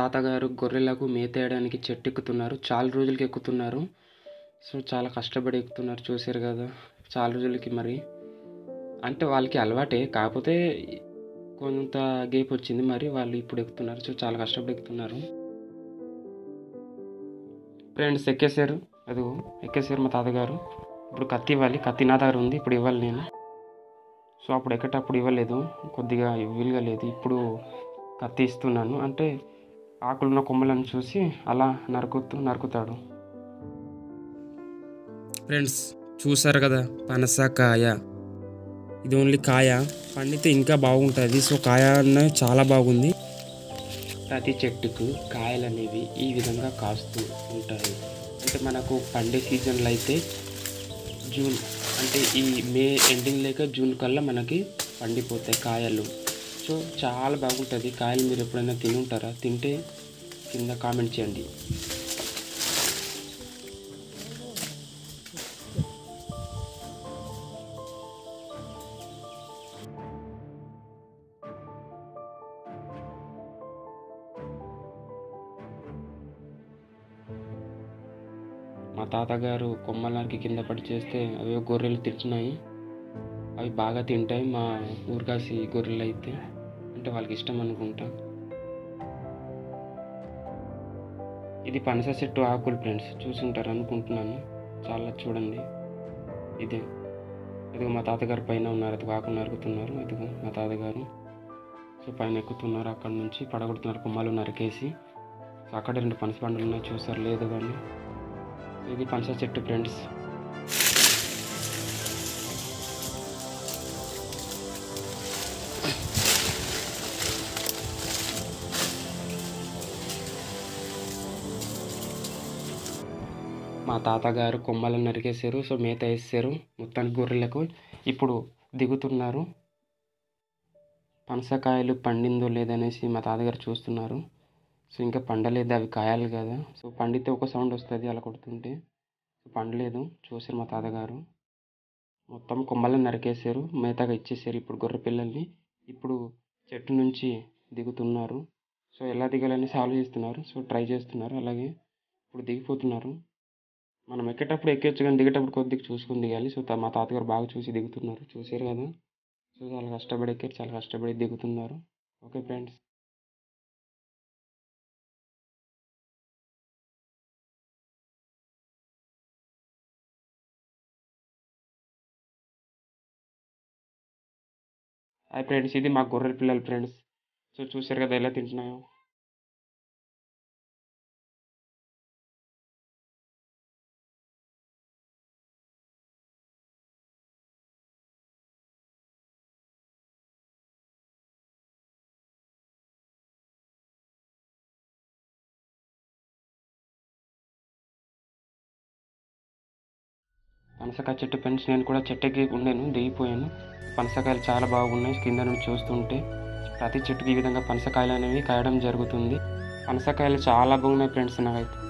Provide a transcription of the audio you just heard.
తాతగారు గొర్రెలకు మేత వేయడానికి చెట్టు ఎక్కుతున్నారు చాలా రోజులకి ఎక్కుతున్నారు సో చాలా కష్టపడి ఎక్కుతున్నారు చూసారు కదా చాలా రోజులకి మరి అంటే వాళ్ళకి అలవాటే కాకపోతే కొంత గేప్ వచ్చింది మరి వాళ్ళు ఇప్పుడు ఎక్కుతున్నారు సో చాలా కష్టపడి ఎక్కుతున్నారు ఫ్రెండ్స్ ఎక్కేసారు అదిగో ఎక్కేసారు మా తాతగారు ఇప్పుడు కత్తి ఇవ్వాలి కత్తి నా దగ్గర ఉంది ఇప్పుడు ఇవ్వాలి నేను సో అప్పుడు ఎక్కేటప్పుడు ఇవ్వలేదు కొద్దిగా వీలుగా లేదు ఇప్పుడు కత్తి ఇస్తున్నాను అంటే ఆకులున్న కొమ్మలను చూసి అలా నరుకుతూ నరుకుతాడు ఫ్రెండ్స్ చూసారు కదా పనసకాయ ఇది ఓన్లీ కాయ పండితే ఇంకా బాగుంటుంది సో కాయ అన్నది చాలా బాగుంది ప్రతి చెట్టుకు కాయలు అనేవి ఈ విధంగా కాస్తూ ఉంటాయి అంటే మనకు పండే సీజన్లో అయితే జూన్ అంటే ఈ మే ఎండింగ్ లేక జూన్ కల్లా మనకి పండిపోతాయి కాయలు సో చాలా బాగుంటుంది కాయలు మీరు ఎప్పుడైనా తిని ఉంటారా తింటే కింద కామెంట్ చేయండి మా తాతగారు కొమ్మలానికి కింద పడి చేస్తే అవి గొర్రెలు తింటున్నాయి అవి బాగా తింటాయి మా ఊరికాసి గొర్రెలు అయితే అంటే వాళ్ళకి ఇష్టం అనుకుంటా ఇది పనస చెట్టు ఆకులు ఫ్రెండ్స్ చూసుంటారు అనుకుంటున్నాను చాలా చూడండి ఇదే ఇదిగో మా తాతగారు పైన ఉన్నారు అది ఆకులు నరుకుతున్నారు ఇదిగో మా తాతగారు సో పైన ఎక్కుతున్నారు అక్కడ నుంచి పడగొడుతున్నారు కొమ్మలు నరికేసి సో అక్కడ రెండు పనస పండులు ఉన్నాయి చూసారు లేదు కానీ ఇది పనస చెట్టు ఫ్రెండ్స్ మా తాతగారు కొమ్మలను నరికేశారు సో మేత వేసారు మొత్తానికి గొర్రెలకు ఇప్పుడు దిగుతున్నారు పనసకాయలు పండిందో లేదనేసి మా తాతగారు చూస్తున్నారు సో ఇంకా పండలేదు అవి కాయాలి కదా సో పండితే ఒక సౌండ్ వస్తుంది అలా కొడుతుంటే పండలేదు చూసారు మా తాతగారు మొత్తం కొమ్మలను నరికేశారు మేతగా ఇచ్చేసారు ఇప్పుడు గొర్రె పిల్లల్ని ఇప్పుడు చెట్టు నుంచి దిగుతున్నారు సో ఎలా దిగాలని ఆలోచిస్తున్నారు సో ట్రై చేస్తున్నారు అలాగే ఇప్పుడు దిగిపోతున్నారు మనం ఎక్కేటప్పుడు ఎక్కొచ్చు కానీ దిగేటప్పుడు కొద్దిగా చూసుకుని దిగాలి సో తా- మా తాతగారు బాగా చూసి దిగుతున్నారు చూసారు కదా సో చాలా కష్టపడి ఎక్కారు చాలా కష్టపడి దిగుతున్నారు ఓకే ఫ్రెండ్స్ హాయ్ ఫ్రెండ్స్ ఇది మా గొర్రెల పిల్లలు ఫ్రెండ్స్ సో చూసారు కదా ఎలా తింటున్నాయో పనసకాయ చెట్టు ఫ్రెండ్స్ నేను కూడా చెట్టుకి ఉండేను దిగిపోయాను పనసకాయలు చాలా బాగున్నాయి కింద నుండి చూస్తుంటే ప్రతి చెట్టుకి ఈ విధంగా పనసకాయలు అనేవి కాయడం జరుగుతుంది పనసకాయలు చాలా బాగున్నాయి ఫ్రెండ్స్ నాకైతే